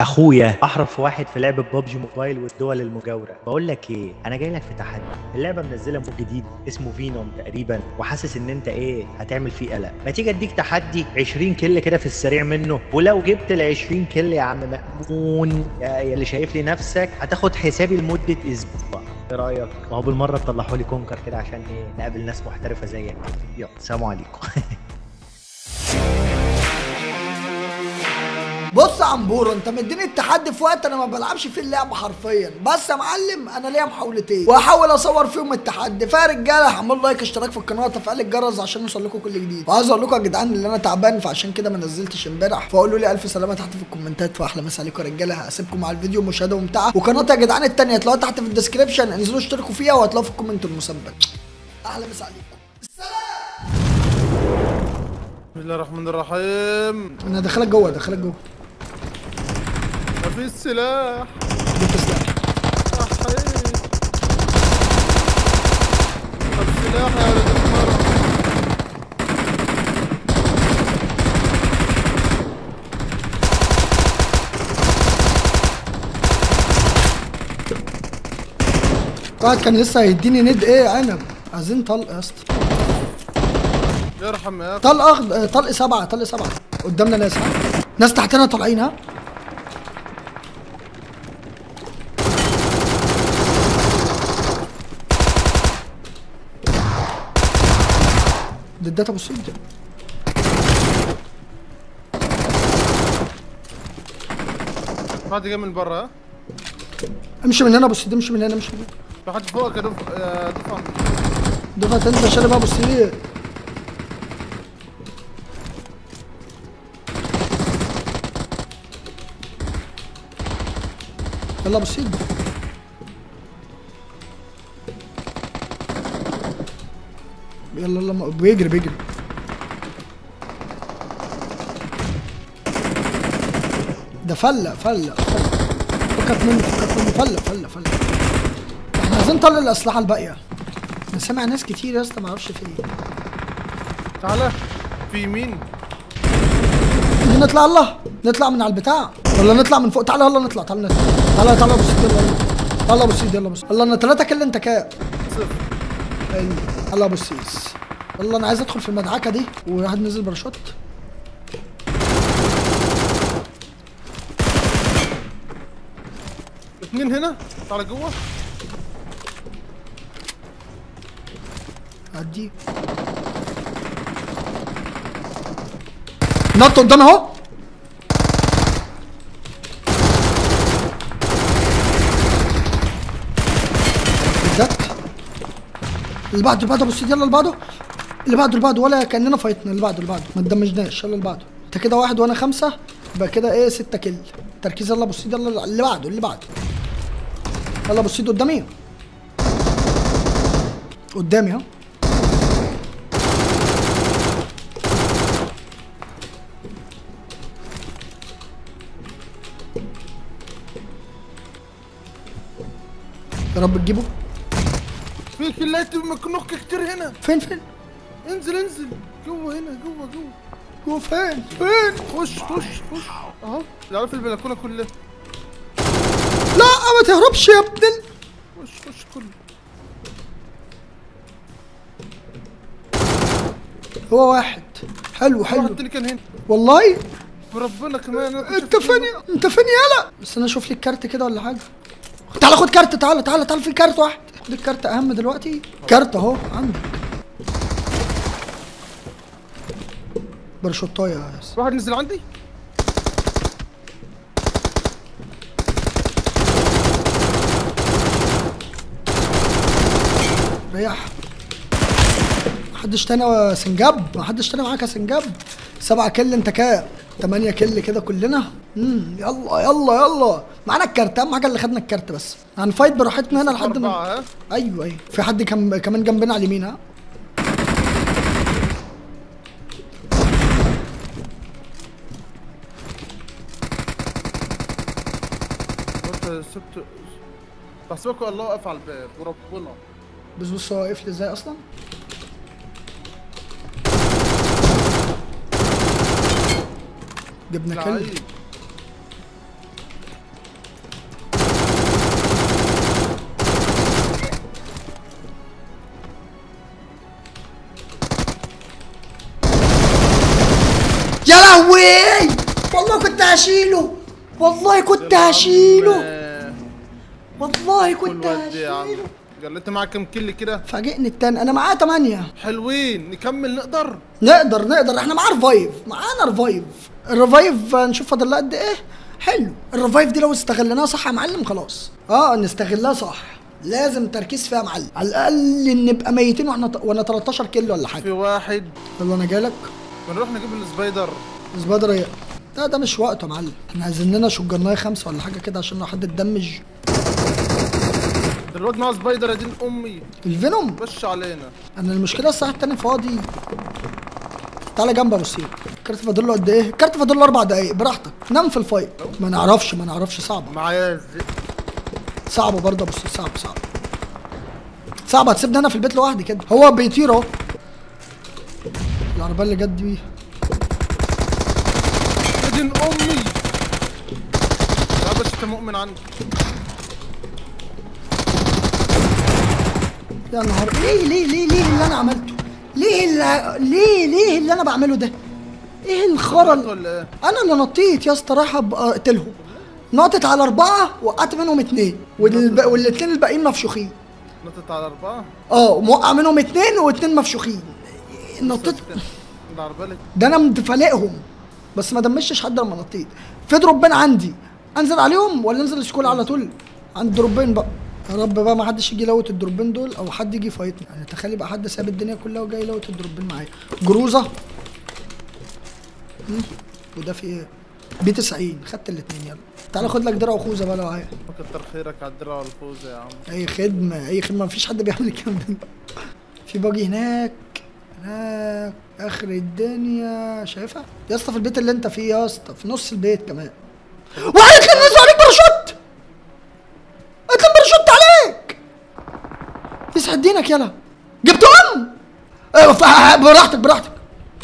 اخويا احرف واحد في لعبه ببجي موبايل والدول المجاوره بقول لك ايه انا جاي لك في تحدي اللعبه منزله مود جديد اسمه فينوم تقريبا وحاسس ان انت ايه هتعمل فيه قلق ما تيجي اديك تحدي 20 كل كده في السريع منه ولو جبت ال 20 كل يا عم مأمون يا يا اللي شايف لي نفسك هتاخد حسابي لمده اسبوع ايه رايك ما هو بالمره تطلعوا لي كونكر كده عشان ايه نقابل ناس محترفه زيك يلا سلام عليكم بص يا عمبورو انت مديني التحدي في وقت انا ما بلعبش فيه اللعبه حرفيا بس يا معلم انا ليا محاولتين وهحاول اصور فيهم التحدي فيا رجاله اعملوا لايك اشتراك في القناه وتفعيل الجرس عشان يوصل لكم كل جديد وعايز اقول لكم يا جدعان ان انا تعبان فعشان كده ما نزلتش امبارح فقولوا لي الف سلامه تحت في الكومنتات واحلى مسا عليكم يا رجاله هسيبكم مع الفيديو مشاهده ممتعه وقناتي يا جدعان التانيه هتلاقوها تحت في الديسكربشن انزلوا اشتركوا فيها وهتلاقوها في الكومنت المثبت احلى مسا عليكم بسم الله الرحمن الرحيم انا داخلك جوه داخلك جوه ما في سلاح جبت سلاح احي طب سلاح يا ولد المرة واحد كان لسه هيديني ند ايه عنب عايزين طلق يا اسطى يرحم يا اخي طلق أخض... طلق سبعة طلق سبعة قدامنا ناس ها ناس تحتنا طالعين ها ضدات ابو السيد حد جاي من برا ها امشي من هنا ابو السيد امشي من هنا امشي من هنا في حد فوقك يا دف- يا دفعة دفعة انت شارب ابو السيد يلا ابو السيد يلا يلا ما- بيجري بيجري ده فلة فلة فلة. فكك منه فكك منه فلة فلة فلة احنا عايزين نطلع الأسلحة الباقية انا سامع ناس كتير يا اسطى معرفش في ايه تعالى في يمين نيجي نطلع الله نطلع من على البتاع ولا نطلع من فوق تعالى يلا نطلع تعالى نطلع تعالى تعالى ابو سيد يلا يلا. تعالى ابو سيد يلا ابو سيد يلا انا ثلاثة كل انت كام صفر حلو. يلا ابو السيس يلا انا عايز ادخل في المدعكة دي وواحد نزل باراشوت اتنين هنا تعالى جوه عدي نط قدامي اهو بالذات اللي بعده اللي بعده ابو السيد يلا اللي بعده اللي بعده اللي بعده ولا كاننا فايتنا اللي بعده اللي بعده ما تدمجناش يلا اللي بعده انت كده واحد وانا خمسه يبقى كده ايه ستة كل تركيز يلا ابو السيد يلا اللي بعده اللي بعده يلا ابو السيد قدامي قدامي ها يا رب تجيبه في كلات مكنوك كتير هنا فين فين انزل انزل جوه هنا جوه جوه هو فين فين خش خش خش اهو العيال في البلكونه كلها لا ما تهربش يا ابن ال... خش خش كله هو واحد حلو حلو حلو اللي كان هنا والله وربنا كمان انا كنت انت شايف فين يا- انت فين يالا بس انا اشوف لي الكارت كده ولا حاجه تعال خد كارت تعال تعال تعال في الكارت واحد خد الكارت اهم دلوقتي كارت اهو عندك برشوطايه يا ياس واحد نزل عندي ريح محدش تاني سنجاب محدش تاني معاك يا سنجاب سبعة كل انت كام تمانية كل كده كلنا امم يلا يلا يلا معانا الكارت اهم حاجه اللي خدنا الكارت بس هنفايت براحتنا هنا لحد ما أربعة ها ايوه ايوه في حد كم... كمان جنبنا على اليمين ها قلت سبت بحسبك الله واقف على الباب وربنا بس بص هو واقف لي ازاي اصلا جبنا كلب لعيب يا لهوي والله كنت هشيله والله كنت هشيله آه، والله كل كنت ود يا عم هشيله قال لي انت معاك كم كل كده فاجئني التاني انا معاه تمانية حلوين نكمل نقدر نقدر نقدر احنا معاه ريفايف معانا ريفايف الريفايف آه، نشوف فاضل لها قد ايه حلو الريفايف دي لو استغلناها صح يا معلم خلاص اه نستغلها صح لازم تركيز فيها يا معلم على الاقل نبقى ميتين واحنا وانا 13 كيلو ولا حاجه في واحد يلا انا جايلك بنروح نجيب السبايدر سبايدر ايه ده ده مش وقته يا معلم احنا عايزين لنا شجرنايه خمسه ولا حاجه كده عشان لو حد اتدمج ده الواد معاه سبايدر يا دين امي الفينوم بش علينا انا المشكله الساعه التاني فاضي تعالى جنب ابو سيف الكارت فاضل له قد ايه الكارت فاضل له اربع دقايق براحتك نام في الفايت ما نعرفش ما نعرفش صعبه معايا الزي- صعبه برضه ابو سيف صعب صعب صعب هتسيبني انا في البيت لوحدي كده هو بيطير اهو العربيه اللي جت دي يا دين امي لا بس انت مؤمن عندي يا نهار ليه ليه ليه ليه اللي انا عملته ليه اللي ليه ليه اللي انا بعمله ده ايه الخرا اللي- ولا ايه انا اللي نطيت يا اسطى رايح أبقى اقتلهم نطت على اربعه وقعت منهم اتنين والب... والاتنين الباقيين مفشوخين نطت على اربعه اه موقع منهم اتنين واتنين مفشوخين نطيت العربيه اللي ده انا متفلقهم بس ما دمشتش حد لما نطيت في دروبين عندي انزل عليهم ولا انزل السكول على طول عند دروبين بقى يا رب بقى ما حدش يجي يلوت الدروبين دول او حد يجي يفايتني يعني تخيل بقى حد ساب الدنيا كلها وجاي يلوت الدروبين معايا جروزه مم. وده في ايه بي 90 خدت الاتنين يلا تعالى خد لك درع وخوذه بقى لو عايز كتر خيرك على الدرع والفوز يا عم اي خدمه اي خدمه مفيش حد بيعمل الكلام ده في باجي هناك هناك اخر الدنيا شايفها يا اسطى في البيت اللي انت فيه يا اسطى في نص البيت كمان وعليك نزل عليك باراشوت قلت لهم باراشوت عليك يسعد دينك يلا جبتهم ايوه ف- براحتك براحتك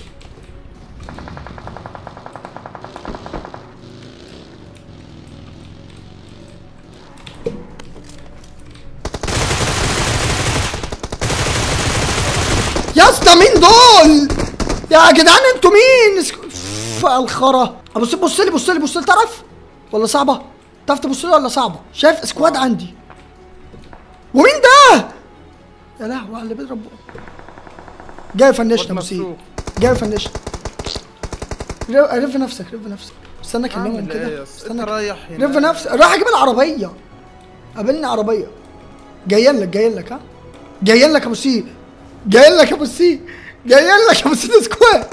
يا اسطى مين دول؟ يا جدعان انتوا مين؟ اسك- ف- الخرا ابص بص لي بص لي بص لي تعرف؟ ولا صعبه؟ تعرف تبص لي ولا صعبه؟ شايف سكواد عندي ومين ده؟ يا لهوي على اللي بيضرب بقه. جاي يفنشنا واد ابو سيد مفشوخ. جاي يفنشنا رف رف نفسك رف نفسك استنى اكلمهم اعمل ايه كده يا اسطى؟ استنى انت رايح هنا رف نفسك راح اجيب العربيه قابلني عربيه جايين لك جايين لك ها جايين لك يا ابو سي جايين لك يا ابو سي جايين لك يا ابو سي سكواد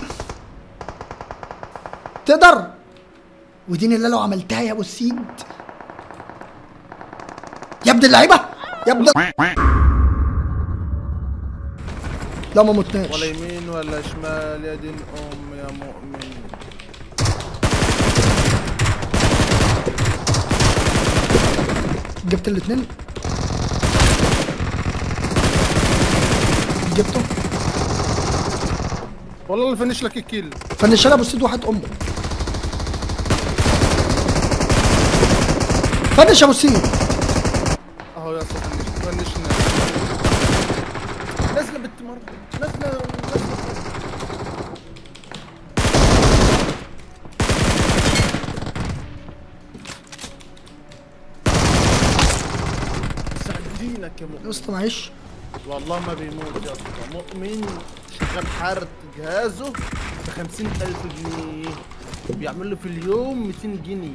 تقدر ودين الله لو عملتها يا ابو السيد يا ابن اللعيبه يا ابن لا ما متناش ولا يمين ولا شمال يا دين ام يا مؤمن جبت الاثنين جبته والله اللي فنش لك الكيل فنش لها ابو السيد واحد امه فنش يا ابو السيد اهو يا اسطى فنش فنشنا نازله بنت مره نازله نازله ساعدينك يا مؤمن يا اسطى معلش والله ما بيموت يا اسطى مؤمن شغال حارة جهازه ب 50000 جنيه بيعمل له في اليوم 200 جنيه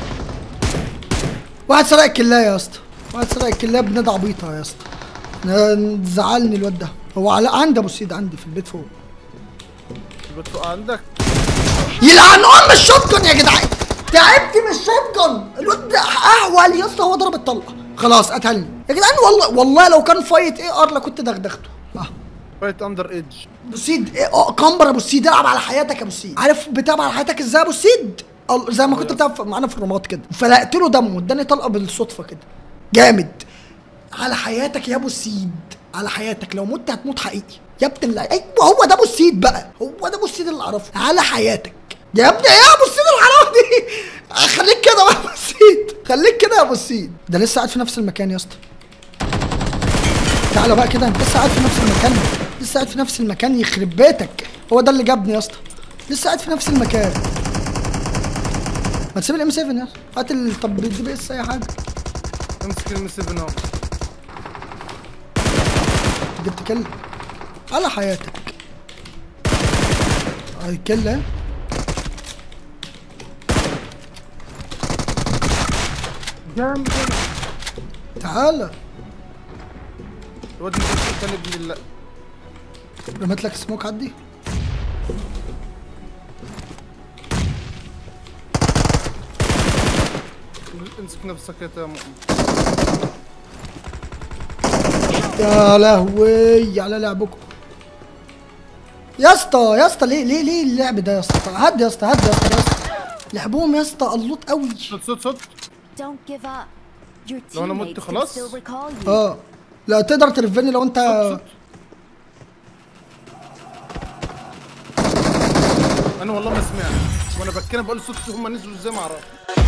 واحد سرق الكلايه يا اسطى واحد سرق الكلايه بند عبيطه يا اسطى ن- زعلني الواد ده هو على عندي ابو السيد عندي في البيت فوق بتفوق عندك يلعن ام الشوتجن يا جدعان تعبت من الشوتجن الواد ده اهول يا اسطى هو ضرب الطلقه خلاص قتلني يا جدعان والله والله لو كان فايت ايه ار كنت دغدغته اه فايت اندر ايدج ابو السيد ايه اه كمبر ابو السيد العب على حياتك يا ابو السيد عارف بتلعب على حياتك ازاي يا ابو السيد ال- زي ما كنت بتلعب معانا في الرماد كده فلقت له دمه اداني طلقه بالصدفه كده جامد على حياتك يا ابو السيد على حياتك لو مت هتموت حقيقي يا ابن الله ايوه هو ده ابو السيد بقى هو ده ابو السيد اللي اعرفه على حياتك يا ابني ايه يا ابو السيد الحرام دي خليك كده بقى يا ابو السيد خليك كده يا ابو السيد ده لسه قاعد في نفس المكان يا اسطى تعالى بقى كده انت لسه قاعد في نفس المكان لسه قاعد في نفس المكان يخرب بيتك هو ده اللي جابني يا اسطى لسه قاعد في نفس المكان ما تسيب الام 7 يا اسطى. هات ال- طب دي بي اس اي حاجه امسك الام 7 اهو دي بتتكلم على حياتك هاي كله جامد تعالى الواد اللي كان ابن الله رميت لك سموك عدي امسك نفسك يا تامر يا لهوي على لعبكم يا اسطى يا اسطى ليه ليه ليه اللعب ده يا اسطى هد يا اسطى هد يا اسطى يا اسطى لعبوهم يا اسطى قلوط قوي صوت صوت صوت Don't give up. Your لو أنا مت teammates can خلاص؟ still recall you. اه لا تقدر ترفني لو انت صوت انا والله ما سمعت وانا بتكلم بقول صوت هم نزلوا ازاي ما اعرف